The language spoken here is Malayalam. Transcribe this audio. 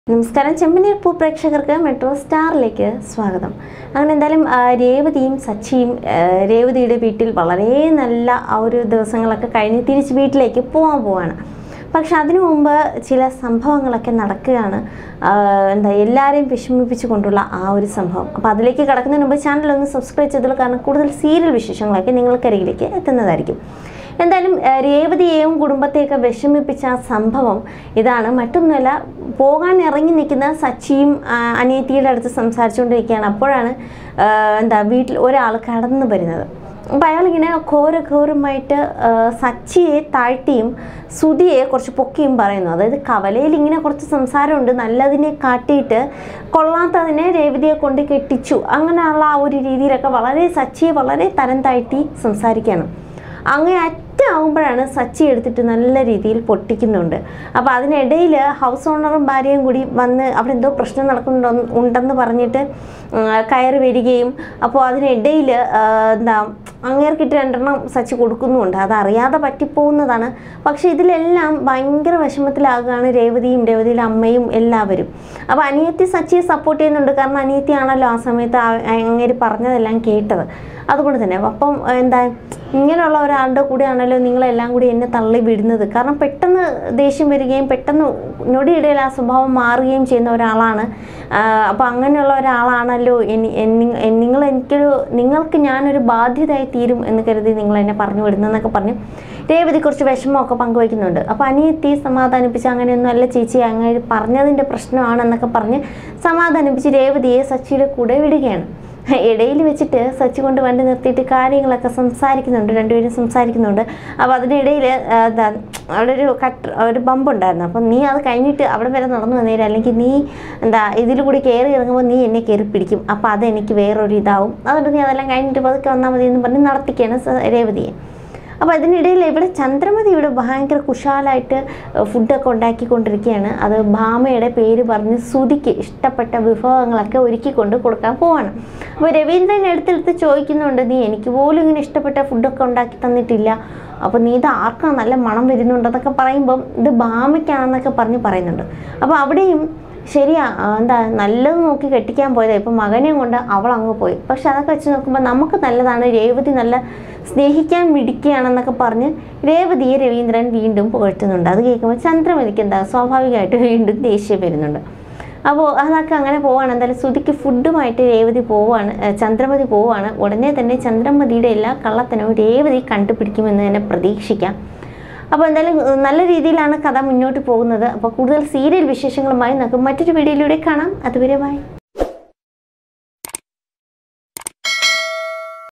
നമസ്കാരം ചെമ്പനീർ പൂ പ്രേക്ഷകർക്ക് മെട്രോ സ്റ്റാറിലേക്ക് സ്വാഗതം അങ്ങനെ എന്തായാലും ആ, രേവതിയും സച്ചിയും ആ, രേവതിയുടെ വീട്ടിൽ വളരെ നല്ല ആ ഒരു ദിവസങ്ങളൊക്കെ കഴിഞ്ഞ് തിരിച്ച് വീട്ടിലേക്ക് പോകാൻ പോവാണ് പക്ഷെ അതിനു മുമ്പ് ചില സംഭവങ്ങളൊക്കെ നടക്കുകയാണ് ആ, എന്താ എല്ലാവരെയും വിഷമിപ്പിച്ചു കൊണ്ടുള്ള ആ ഒരു സംഭവം അപ്പോൾ അതിലേക്ക് കടക്കുന്നതിന് മുമ്പ് ചാനൽ ഒന്ന് സബ്സ്ക്രൈബ് ചെയ്തോളൂ കാരണം കൂടുതൽ സീരിയൽ വിശേഷങ്ങളൊക്കെ നിങ്ങൾക്കരികിലേക്ക് എത്തുന്നതായിരിക്കും എന്തായാലും ആ, രേവതിയെയും കുടുംബത്തെയൊക്കെ വിഷമിപ്പിച്ച ആ സംഭവം ഇതാണ് മറ്റൊന്നുമല്ല പോകാൻ ഇറങ്ങി നിൽക്കുന്ന സച്ചിയും ആ, അനിയത്തിയുടെ അടുത്ത് സംസാരിച്ചുകൊണ്ടിരിക്കുകയാണ് അപ്പോഴാണ് ആ, എന്താ വീട്ടിൽ ഒരാൾ കടന്നു വരുന്നത് അപ്പം അയാളിങ്ങനെ ഘോര ഘോരമായിട്ട് ആ, സച്ചിയെ താഴ്ത്തിയും സുതിയെ കുറച്ച് പൊക്കിയും പറയുന്നു അതായത് കവലയിൽ ഇങ്ങനെ കുറച്ച് സംസാരമുണ്ട് നല്ലതിനെ കാട്ടിയിട്ട് കൊള്ളാത്തതിനെ രേവതിയെ കൊണ്ട് കെട്ടിച്ചു അങ്ങനെയുള്ള ആ ഒരു രീതിയിലൊക്കെ വളരെ സച്ചിയെ വളരെ തരം താഴ്ത്തി സംസാരിക്കുകയാണ് അങ്ങനെ അറ്റാവുമ്പോഴാണ് സച്ചി എടുത്തിട്ട് നല്ല രീതിയിൽ പൊട്ടിക്കുന്നുണ്ട് അപ്പോൾ അതിനിടയിൽ ഹൗസ് ഓണറും ഭാര്യയും കൂടി വന്ന് അവിടെ എന്തോ പ്രശ്നം നടക്കുന്നുണ്ടോ ഉണ്ടെന്ന് പറഞ്ഞിട്ട് ഉം, കയറി വരികയും അപ്പോൾ അതിനിടയിൽ എന്താ അങ്ങേർക്കിട്ട് രണ്ടെണ്ണം സച്ചി കൊടുക്കുന്നുമുണ്ട് അത് അറിയാതെ പറ്റിപ്പോകുന്നതാണ് പക്ഷേ ഇതിലെല്ലാം ഭയങ്കര വിഷമത്തിലാകുകയാണ് രേവതിയും രേവതിയുടെ അമ്മയും എല്ലാവരും അപ്പോൾ അനിയത്തി സച്ചിയെ സപ്പോർട്ട് ചെയ്യുന്നുണ്ട് കാരണം അനിയത്തിയാണല്ലോ ആ സമയത്ത് ആ- അങ്ങേര് പറഞ്ഞതെല്ലാം കേട്ടത് അതുകൊണ്ട് തന്നെ അപ്പം എന്താ ഇങ്ങനെയുള്ള ഒരാളുടെ കൂടെയാണല്ലോ നിങ്ങളെല്ലാം കൂടി എന്നെ തള്ളി വിടുന്നത് കാരണം പെട്ടെന്ന് ദേഷ്യം വരികയും പെട്ടെന്ന് ഞൊടിയിടയിൽ ആ സ്വഭാവം മാറുകയും ചെയ്യുന്ന ഒരാളാണ് അപ്പോൾ അങ്ങനെയുള്ള ഒരാളാണല്ലോ എനി- എനി- എ- നിങ്ങൾ എനിക്കൊരു നിങ്ങൾക്ക് ഞാനൊരു ബാധ്യതയായി തീരും എന്ന് കരുതി നിങ്ങൾ എന്നെ പറഞ്ഞു വിടുന്നതെന്നൊക്കെ പറഞ്ഞ് രേവതി കുറച്ച് വിഷമമൊക്കെ പങ്കുവയ്ക്കുന്നുണ്ട് അപ്പോൾ അനിയത്തി സമാധാനിപ്പിച്ച് അങ്ങനെയൊന്നും അല്ല ചേച്ചി അങ്ങനെ പറഞ്ഞതിൻ്റെ പ്രശ്നമാണെന്നൊക്കെ പറഞ്ഞ് സമാധാനിപ്പിച്ച് രേവതിയെ സച്ചിയുടെ കൂടെ വിടുകയാണ് ഇടയിൽ വെച്ചിട്ട് സച്ചി കൊണ്ട് വണ്ടി നിർത്തിയിട്ട് കാര്യങ്ങളൊക്കെ സംസാരിക്കുന്നുണ്ട് രണ്ടുപേരും സംസാരിക്കുന്നുണ്ട് അപ്പോൾ അതിനിടയിൽ എന്താ അവിടെ ഒരു കട്ട് ഒരു ബമ്പ് ഉണ്ടായിരുന്നു അപ്പം നീ അത് കഴിഞ്ഞിട്ട് അവിടെ വരെ നടന്നു വന്നേരം അല്ലെങ്കിൽ നീ എന്താ ഇതിൽ കൂടി കയറി ഇറങ്ങുമ്പോൾ നീ എന്നെ കയറി പിടിക്കും അപ്പോൾ അതെനിക്ക് വേറൊരു ഇതാവും അതുകൊണ്ട് നീ അതെല്ലാം കഴിഞ്ഞിട്ട് പതുക്കെ വന്നാൽ മതി എന്ന് പറഞ്ഞ് നടത്തിക്കുകയാണ് സ- രേവതിയെ അപ്പോൾ അതിനിടയിൽ ഇവിടെ ചന്ദ്രമതി ഇവിടെ ഭയങ്കര കുശാലായിട്ട് ഫുഡൊക്കെ ഉണ്ടാക്കിക്കൊണ്ടിരിക്കുകയാണ് അത് ഭാമയുടെ പേര് പറഞ്ഞ് സുതിക്ക് ഇഷ്ടപ്പെട്ട വിഭവങ്ങളൊക്കെ ഒരുക്കിക്കൊണ്ട് കൊടുക്കാൻ പോവാണ് അപ്പോൾ രവീന്ദ്രൻ എടുത്തെടുത്ത് ചോദിക്കുന്നുണ്ട് നീ എനിക്ക് പോലും ഇങ്ങനെ ഇഷ്ടപ്പെട്ട ഫുഡൊക്കെ ഉണ്ടാക്കി തന്നിട്ടില്ല അപ്പോൾ നീ ഇത് ആർക്കാ നല്ല മണം വരുന്നുണ്ടെന്നൊക്കെ പറയുമ്പം ഇത് ഭാമയ്ക്കാണെന്നൊക്കെ പറഞ്ഞ് പറയുന്നുണ്ട് അപ്പോൾ അവിടെയും ശരിയാ ആ, എന്താ നല്ലത് നോക്കി കെട്ടിക്കാൻ പോയതാ ഇപ്പം മകനെയും കൊണ്ട് അവൾ അങ്ങ് പോയി പക്ഷെ അതൊക്കെ വെച്ച് നോക്കുമ്പോൾ നമുക്ക് നല്ലതാണ് രേവതി നല്ല സ്നേഹിക്കാൻ മിടിക്കുകയാണെന്നൊക്കെ പറഞ്ഞ് രേവതിയെ രവീന്ദ്രൻ വീണ്ടും പുകഴ്ത്തുന്നുണ്ട് അത് കേൾക്കുമ്പോൾ ചന്ദ്രമതിക്ക് എന്താ സ്വാഭാവികമായിട്ട് വീണ്ടും ദേഷ്യം വരുന്നുണ്ട് അപ്പോൾ അതൊക്കെ അങ്ങനെ പോവാണ് എന്തായാലും ശ്രുതിക്ക് ഫുഡുമായിട്ട് രേവതി പോവാണ് ഏ, ചന്ദ്രമതി പോവാണ് ഉടനെ തന്നെ ചന്ദ്രമതിയുടെ എല്ലാ കള്ളത്തനവും രേവതി കണ്ടുപിടിക്കുമെന്ന് തന്നെ പ്രതീക്ഷിക്കാം അപ്പോൾ എന്തായാലും ഏ, നല്ല രീതിയിലാണ് കഥ മുന്നോട്ട് പോകുന്നത് അപ്പോൾ കൂടുതൽ സീരിയൽ വിശേഷങ്ങളുമായി നമുക്ക് മറ്റൊരു വീഡിയോയിലൂടെ കാണാം അതുവരെ ബൈ